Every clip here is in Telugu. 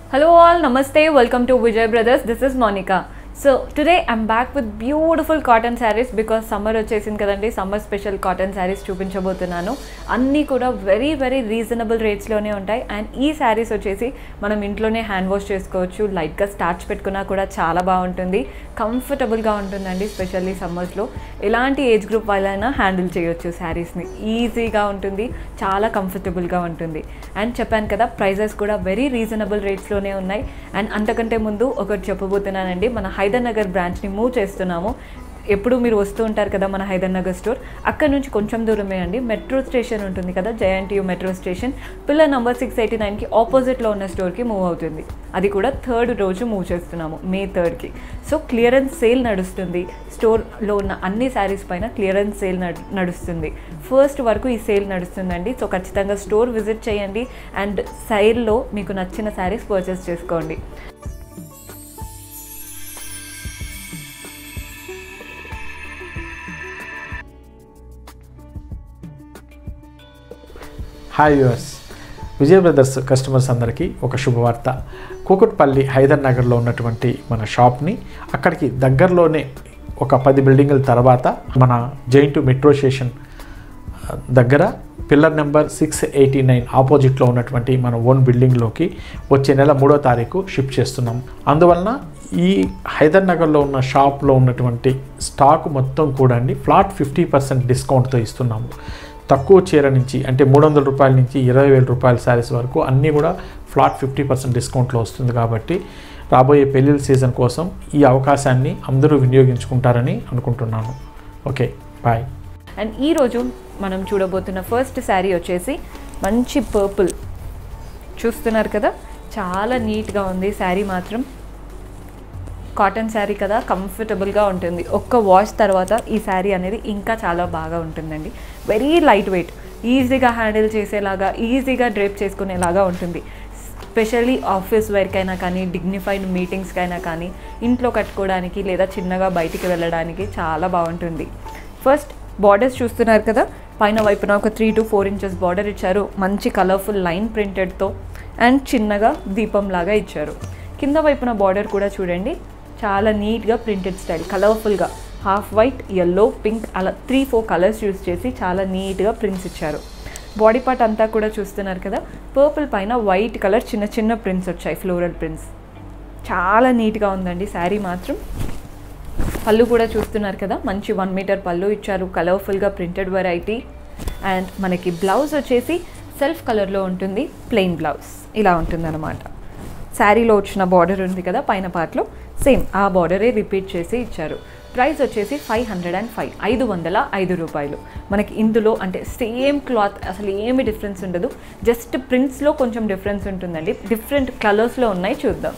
Hello all, namaste, welcome to Vijay Brothers. This is Monica. So today I'm back with beautiful cotton saris because summer వచ్చేసింది కదండి సమ్మర్ స్పెషల్ కాటన్ శారీస్ చూపించబోతున్నాను అన్నీ కూడా వెరీ వెరీ రీజనబుల్ రేట్స్లోనే ఉంటాయి అండ్ ఈ శారీస్ వచ్చేసి మనం ఇంట్లోనే హ్యాండ్ వాష్ చేసుకోవచ్చు లైట్గా స్టార్చ్ పెట్టుకున్నా కూడా చాలా బాగుంటుంది కంఫర్టబుల్గా ఉంటుందండి స్పెషల్లీ సమ్మర్స్లో ఎలాంటి ఏజ్ గ్రూప్ వాళ్ళైనా హ్యాండిల్ చేయొచ్చు శారీస్ని ఈజీగా ఉంటుంది చాలా కంఫర్టబుల్గా ఉంటుంది అండ్ చెప్పాను కదా ప్రైజెస్ కూడా వెరీ రీజనబుల్ రేట్స్లోనే ఉన్నాయి అండ్ అంతకంటే ముందు ఒకటి చెప్పబోతున్నానండి మన హైదర్నగర్ బ్రాంచ్ని మూవ్ చేస్తున్నాము ఎప్పుడు మీరు వస్తూ ఉంటారు కదా మన హైదర్నగర్ స్టోర్ అక్కడ నుంచి కొంచెం దూరమే అండి మెట్రో స్టేషన్ ఉంటుంది కదా JNTU metro station pillar number six eighty నైన్కి ఆపోజిట్లో ఉన్న స్టోర్కి మూవ్ అవుతుంది అది కూడా థర్డ్ రోజు మూవ్ చేస్తున్నాము మే థర్డ్కి సో క్లియరెన్స్ సేల్ నడుస్తుంది స్టోర్లో ఉన్న అన్ని శారీస్ పైన క్లియరెన్స్ సేల్ నడుస్తుంది ఫస్ట్ వరకు ఈ సేల్ నడుస్తుందండి సో ఖచ్చితంగా స్టోర్ విజిట్ చేయండి అండ్ సైల్లో మీకు నచ్చిన శారీస్ పర్చేస్ చేసుకోండి hi US Vijaya brothers customers అందరికీ ఒక శుభవార్త కూకట్పల్లి హైదర్ నగర్లో ఉన్నటువంటి మన షాప్ని అక్కడికి దగ్గరలోనే ఒక పది బిల్డింగుల తర్వాత మన జైంటు మెట్రో స్టేషన్ దగ్గర pillar number six eighty nine ఆపోజిట్లో ఉన్నటువంటి మన ఓన్ బిల్డింగ్లోకి వచ్చే నెల మూడో తారీఖు షిఫ్ట్ చేస్తున్నాం అందువలన ఈ హైదర్ నగర్లో ఉన్న షాప్లో ఉన్నటువంటి స్టాక్ మొత్తం కూడా అండి ఫ్లాట్ ఫిఫ్టీ పర్సెంట్ డిస్కౌంట్తో ఇస్తున్నాము తక్కువ చీర నుంచి అంటే మూడు వందల రూపాయల నుంచి ఇరవై వేల రూపాయల శారీస్ వరకు అన్నీ కూడా ఫ్లాట్ ఫిఫ్టీ పర్సెంట్ డిస్కౌంట్లో వస్తుంది కాబట్టి రాబోయే పెళ్ళిళ్ళ సీజన్ కోసం ఈ అవకాశాన్ని అందరూ వినియోగించుకుంటారని అనుకుంటున్నాను ఓకే బాయ్ అండ్ ఈరోజు మనం చూడబోతున్న ఫస్ట్ శారీ వచ్చేసి మంచి పర్పుల్ చూస్తున్నారు కదా చాలా నీట్గా ఉంది శారీ మాత్రం కాటన్ శారీ కదా కంఫర్టబుల్గా ఉంటుంది ఒక్క వాష్ తర్వాత ఈ శారీ అనేది ఇంకా చాలా బాగా ఉంటుందండి వెరీ లైట్ వెయిట్ ఈజీగా హ్యాండిల్ చేసేలాగా ఈజీగా డ్రేప్ చేసుకునేలాగా ఉంటుంది స్పెషల్లీ ఆఫీస్ వేర్కైనా కానీ డిగ్నిఫైడ్ మీటింగ్స్కైనా కానీ ఇంట్లో కట్టుకోవడానికి లేదా చిన్నగా బయటికి వెళ్ళడానికి చాలా బాగుంటుంది ఫస్ట్ బార్డర్స్ చూస్తున్నారు కదా పైన వైపున ఒక three to four inches border ఇచ్చారు మంచి కలర్ఫుల్ లైన్ ప్రింటెడ్తో అండ్ చిన్నగా దీపం లాగా ఇచ్చారు కింద వైపున బార్డర్ కూడా చూడండి చాలా నీట్గా ప్రింటెడ్ స్టైల్ కలర్ఫుల్గా హాఫ్ వైట్ ఎల్లో పింక్ అలా త్రీ ఫోర్ కలర్స్ యూస్ చేసి చాలా నీట్గా ప్రింట్స్ ఇచ్చారు బాడీ పార్ట్ అంతా కూడా చూస్తున్నారు కదా పర్పుల్ పైన వైట్ కలర్ చిన్న చిన్న ప్రింట్స్ వచ్చాయి ఫ్లోరల్ ప్రింట్స్ చాలా నీట్గా ఉందండి శారీ మాత్రం పళ్ళు కూడా చూస్తున్నారు కదా మంచి వన్ మీటర్ పళ్ళు ఇచ్చారు కలర్ఫుల్గా ప్రింటెడ్ వెరైటీ అండ్ మనకి బ్లౌజ్ వచ్చేసి సెల్ఫ్ కలర్లో ఉంటుంది ప్లెయిన్ బ్లౌజ్ ఇలా ఉంటుందన్నమాట శారీలో వచ్చిన బార్డర్ ఉంది కదా పైన పార్ట్లో సేమ్ ఆ బార్డరే రిపీట్ చేసి ఇచ్చారు ప్రైస్ వచ్చేసి ఫైవ్ హండ్రెడ్ అండ్ ఫైవ్ ఐదు వందల ఐదు రూపాయలు మనకి ఇందులో అంటే సేమ్ క్లాత్ అసలు ఏమి డిఫరెన్స్ ఉండదు జస్ట్ ప్రింట్స్లో కొంచెం డిఫరెన్స్ ఉంటుందండి డిఫరెంట్ కలర్స్లో ఉన్నాయి చూద్దాం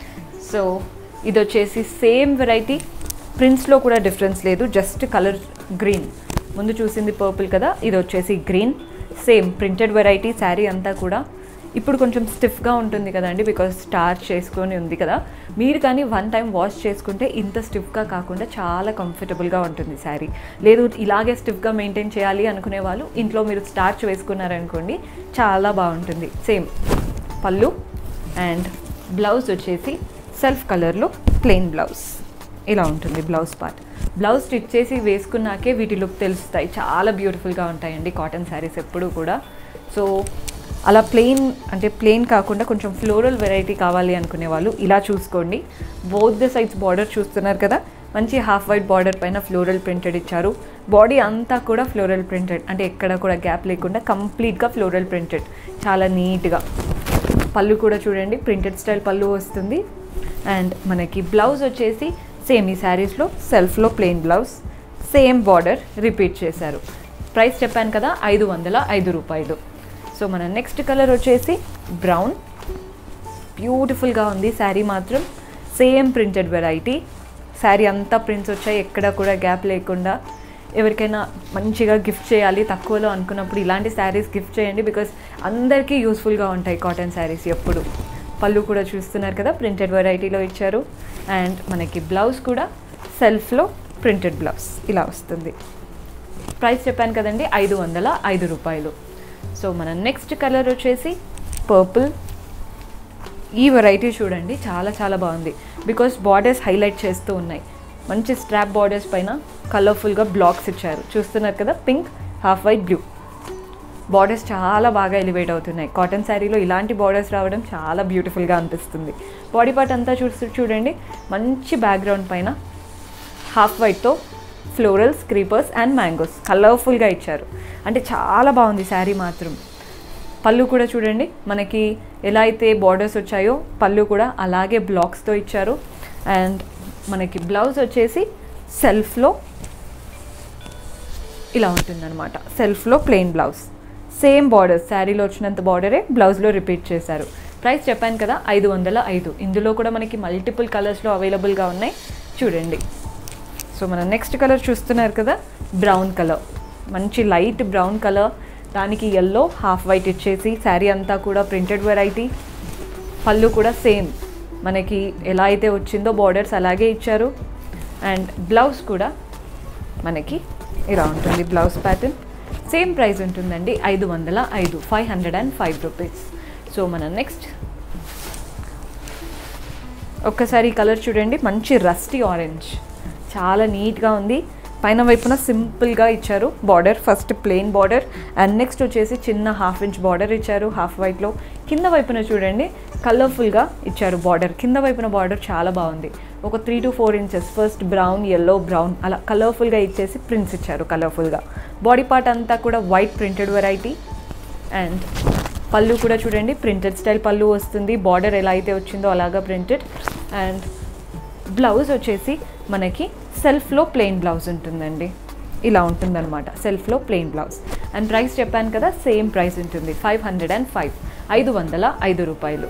సో ఇది వచ్చేసి సేమ్ వెరైటీ ప్రింట్స్లో కూడా డిఫరెన్స్ లేదు జస్ట్ కలర్ గ్రీన్ ముందు చూసింది పర్పుల్ కదా ఇది వచ్చేసి green same printed variety sari అంతా కూడా ఇప్పుడు కొంచెం స్టిఫ్గా ఉంటుంది కదండి బికాస్ స్టార్చ్ చేసుకొని ఉంది కదా మీరు కానీ వన్ టైం వాష్ చేసుకుంటే ఇంత స్టిఫ్గా కాకుండా చాలా కంఫర్టబుల్గా ఉంటుంది శారీ లేదు ఇలాగే స్టిఫ్గా మెయింటైన్ చేయాలి అనుకునే వాళ్ళు ఇంట్లో మీరు స్టార్చ్ వేసుకున్నారనుకోండి చాలా బాగుంటుంది సేమ్ పళ్ళు అండ్ బ్లౌజ్ వచ్చేసి సెల్ఫ్ కలర్లో ప్లెయిన్ బ్లౌజ్ ఇలా ఉంటుంది బ్లౌజ్ పార్ట్ బ్లౌజ్ స్టిచ్ చేసి వేసుకున్నాకే వీటి లుక్ తెలుస్తాయి చాలా బ్యూటిఫుల్గా ఉంటాయండి కాటన్ శారీస్ ఎప్పుడూ కూడా సో అలా ప్లెయిన్ అంటే ప్లెయిన్ కాకుండా కొంచెం ఫ్లోరల్ వెరైటీ కావాలి అనుకునే వాళ్ళు ఇలా చూసుకోండి బోత్ ద సైడ్స్ బార్డర్ చూస్తున్నారు కదా మంచి హాఫ్ వైట్ బార్డర్ పైన ఫ్లోరల్ ప్రింటెడ్ ఇచ్చారు బాడీ అంతా కూడా ఫ్లోరల్ ప్రింటెడ్ అంటే ఎక్కడ కూడా గ్యాప్ లేకుండా కంప్లీట్గా ఫ్లోరల్ ప్రింటెడ్ చాలా నీట్గా పళ్ళు కూడా చూడండి ప్రింటెడ్ స్టైల్ పళ్ళు వస్తుంది అండ్ మనకి బ్లౌజ్ వచ్చేసి సేమ్ ఈ శారీస్లో సెల్ఫ్లో plain blouse same border repeat చేశారు ప్రైస్ చెప్పాను కదా ఐదు వందల ఐదు రూపాయలు సో మన నెక్స్ట్ కలర్ వచ్చేసి బ్రౌన్ బ్యూటిఫుల్గా ఉంది శారీ మాత్రం సేమ్ ప్రింటెడ్ వెరైటీ శారీ అంతా ప్రింట్స్ వచ్చాయి ఎక్కడ కూడా గ్యాప్ లేకుండా ఎవరికైనా మంచిగా గిఫ్ట్ చేయాలి తక్కువలో అనుకున్నప్పుడు ఇలాంటి శారీస్ గిఫ్ట్ చేయండి బికాస్ అందరికీ యూస్ఫుల్గా ఉంటాయి కాటన్ శారీస్ ఎప్పుడు పళ్ళు కూడా చూస్తున్నారు కదా ప్రింటెడ్ వెరైటీలో ఇచ్చారు అండ్ మనకి బ్లౌజ్ కూడా సెల్ఫ్లో ప్రింటెడ్ బ్లౌజ్ ఇలా వస్తుంది ప్రైస్ చెప్పాను కదండి ఐదు వందల ఐదు రూపాయలు సో మన నెక్స్ట్ కలర్ వచ్చేసి పర్పుల్ ఈ వెరైటీ చూడండి చాలా చాలా బాగుంది బికాస్ బార్డర్స్ హైలైట్ చేస్తూ ఉన్నాయి మంచి స్ట్రాప్ బార్డర్స్ పైన కలర్ఫుల్గా బ్లాక్స్ ఇచ్చారు చూస్తున్నారు కదా pink half white blue borders చాలా బాగా ఎలివేట్ అవుతున్నాయి కాటన్ శారీలో ఇలాంటి బార్డర్స్ రావడం చాలా బ్యూటిఫుల్గా అనిపిస్తుంది బాడీ పార్ట్ అంతా చూస్తూ చూడండి మంచి బ్యాక్గ్రౌండ్ పైన హాఫ్ వైట్తో ఫ్లోరల్స్ క్రీపర్స్ అండ్ మ్యాంగోస్ కలర్ఫుల్గా ఇచ్చారు అంటే చాలా బాగుంది శారీ మాత్రం పళ్ళు కూడా చూడండి మనకి ఎలా అయితే బార్డర్స్ వచ్చాయో పళ్ళు కూడా అలాగే బ్లాక్స్తో ఇచ్చారు అండ్ మనకి బ్లౌజ్ వచ్చేసి సెల్ఫ్లో ఇలా ఉంటుందన్నమాట సెల్ఫ్లో ప్లెయిన్ బ్లౌజ్ సేమ్ బార్డర్ శారీలో వచ్చినంత బార్డరే బ్లౌజ్లో రిపీట్ చేశారు ప్రైస్ చెప్పాను కదా ఐదు వందల ఐదు ఇందులో కూడా మనకి మల్టిపుల్ కలర్స్లో అవైలబుల్గా ఉన్నాయి చూడండి సో మనం నెక్స్ట్ కలర్ చూస్తున్నారు కదా బ్రౌన్ కలర్ మంచి లైట్ బ్రౌన్ కలర్ దానికి ఎల్లో హాఫ్ వైట్ ఇచ్చేసి శారీ అంతా కూడా ప్రింటెడ్ వెరైటీ పళ్ళు కూడా సేమ్ మనకి ఎలా అయితే వచ్చిందో బార్డర్స్ అలాగే ఇచ్చారు అండ్ బ్లౌజ్ కూడా మనకి ఇలా ఉంటుంది బ్లౌజ్ ప్యాటర్న్ సేమ్ ప్రైస్ ఉంటుందండి ఐదు వందల ఐదు five hundred and five rupees so మనం నెక్స్ట్ ఒక్కసారి ఈ కలర్ చూడండి మంచి రస్టీ ఆరెంజ్ చాలా నీట్గా ఉంది పైన వైపున సింపుల్గా ఇచ్చారు border first plain border and next వచ్చేసి చిన్న హాఫ్ ఇంచ్ బార్డర్ ఇచ్చారు హాఫ్ వైట్లో కింద వైపున చూడండి కలర్ఫుల్గా ఇచ్చారు బార్డర్ కింద వైపున బార్డర్ చాలా బాగుంది ఒక three to four inches first brown yellow brown అలా కలర్ఫుల్గా ఇచ్చేసి ప్రింట్స్ ఇచ్చారు కలర్ఫుల్గా బాడీ పార్ట్ అంతా కూడా వైట్ ప్రింటెడ్ వెరైటీ అండ్ పళ్ళు కూడా చూడండి ప్రింటెడ్ స్టైల్ పళ్ళు వస్తుంది బార్డర్ ఎలా అయితే వచ్చిందో అలాగా ప్రింటెడ్ అండ్ బ్లౌజ్ వచ్చేసి మనకి సెల్ఫ్లో ప్లెయిన్ బ్లౌజ్ ఉంటుందండి ఇలా ఉంటుందన్నమాట సెల్ఫ్లో ప్లెయిన్ బ్లౌజ్ అండ్ ప్రైస్ చెప్పాను కదా సేమ్ ప్రైస్ ఉంటుంది ఫైవ్ హండ్రెడ్ అండ్ ఫైవ్ ఐదు వందల ఐదు రూపాయలు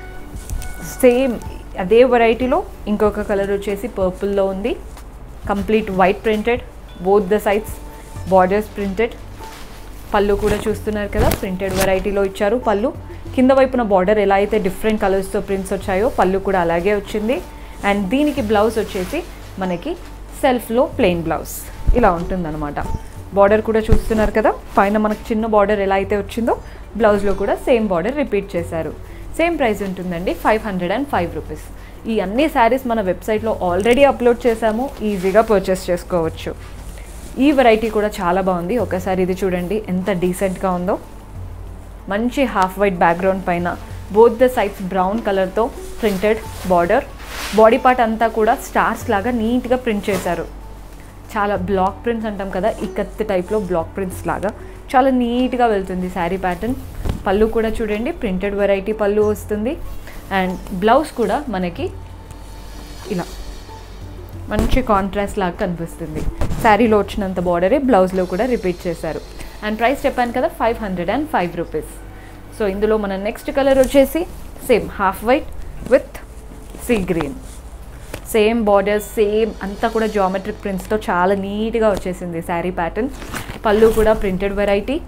సేమ్ అదే వెరైటీలో ఇంకొక కలర్ వచ్చేసి పర్పుల్లో ఉంది complete white printed both the sides borders printed పళ్ళు కూడా చూస్తున్నారు కదా ప్రింటెడ్ వెరైటీలో ఇచ్చారు పళ్ళు కింద వైపున బార్డర్ ఎలా అయితే డిఫరెంట్ కలర్స్తో ప్రింట్స్ వచ్చాయో పళ్ళు కూడా అలాగే వచ్చింది అండ్ దీనికి బ్లౌజ్ వచ్చేసి మనకి సెల్ఫ్లో ప్లెయిన్ బ్లౌజ్ ఇలా ఉంటుందన్నమాట బార్డర్ కూడా చూస్తున్నారు కదా పైన మనకు చిన్న బార్డర్ ఎలా అయితే వచ్చిందో బ్లౌజ్లో కూడా సేమ్ బార్డర్ రిపీట్ చేశారు సేమ్ ప్రైస్ ఉంటుందండి five hundred and five rupees ఈ అన్ని శారీస్ మన వెబ్సైట్లో ఆల్రెడీ అప్లోడ్ చేశాము ఈజీగా పర్చేస్ చేసుకోవచ్చు ఈ వెరైటీ కూడా చాలా బాగుంది ఒకసారి ఇది చూడండి ఎంత డీసెంట్గా ఉందో మంచి హాఫ్ వైట్ బ్యాక్గ్రౌండ్ పైన బోత్ ద సైడ్స్ బ్రౌన్ కలర్తో ప్రింటెడ్ బార్డర్ బాడీ పార్ట్ అంతా కూడా స్టార్స్ లాగా నీట్గా ప్రింట్ చేశారు చాలా బ్లాక్ ప్రింట్స్ అంటాం కదా ఈ కత్తి టైప్లో బ్లాక్ ప్రింట్స్ లాగా చాలా నీట్గా వెళ్తుంది శారీ ప్యాటర్న్ పళ్ళు కూడా చూడండి ప్రింటెడ్ వెరైటీ పళ్ళు వస్తుంది అండ్ బ్లౌజ్ కూడా మనకి ఇలా మంచి కాంట్రాస్ట్ లాగా కనిపిస్తుంది శారీలో వచ్చినంత బార్డరే బ్లౌజ్లో కూడా రిపీట్ చేశారు అండ్ ప్రైస్ చెప్పాను కదా five hundred and five rupees so ఇందులో మన నెక్స్ట్ కలర్ వచ్చేసి same half white with sea green same borders same అంతా కూడా జామెట్రిక్ ప్రింట్స్తో చాలా నీట్గా వచ్చేసింది శారీ ప్యాటర్న్ పళ్ళు కూడా ప్రింటెడ్ వెరైటీ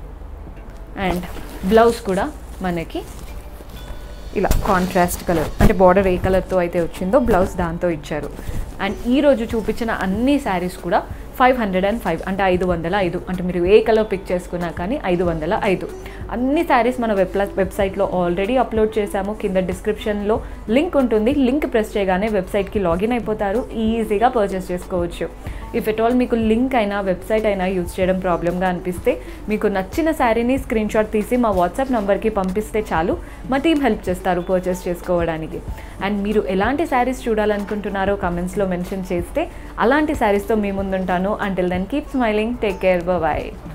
అండ్ బ్లౌజ్ కూడా మనకి ఇలా కాంట్రాస్ట్ కలర్ అంటే బార్డర్ ఏ కలర్తో అయితే వచ్చిందో బ్లౌజ్ దాంతో ఇచ్చారు అండ్ ఈ రోజు చూపించిన అన్ని శారీస్ కూడా ఫైవ్ హండ్రెడ్ అండ్ ఫైవ్ అంటే ఐదు వందల ఐదు అంటే మీరు ఏ కలర్ పిక్ చేసుకున్నా కానీ ఐదు వందల ఐదు అన్ని శారీస్ మన వెబ్ వెబ్సైట్లో ఆల్రెడీ అప్లోడ్ చేశాము కింద డిస్క్రిప్షన్లో లింక్ ఉంటుంది లింక్ ప్రెస్ చేయగానే వెబ్సైట్కి లాగిన్ అయిపోతారు ఈజీగా పర్చేస్ చేసుకోవచ్చు ఇఫ్ ఎట్ ఆల్ మీకు లింక్ అయినా వెబ్సైట్ అయినా యూజ్ చేయడం ప్రాబ్లమ్గా అనిపిస్తే మీకు నచ్చిన శారీని స్క్రీన్ షాట్ తీసి మా వాట్సాప్ నెంబర్కి పంపిస్తే చాలు మా టీం హెల్ప్ చేస్తారు పర్చేస్ చేసుకోవడానికి అండ్ మీరు ఎలాంటి శారీస్ చూడాలనుకుంటున్నారో కమెంట్స్లో మెన్షన్ చేస్తే అలాంటి శారీస్తో మీ ముందుంటాను until then keep smiling take care bye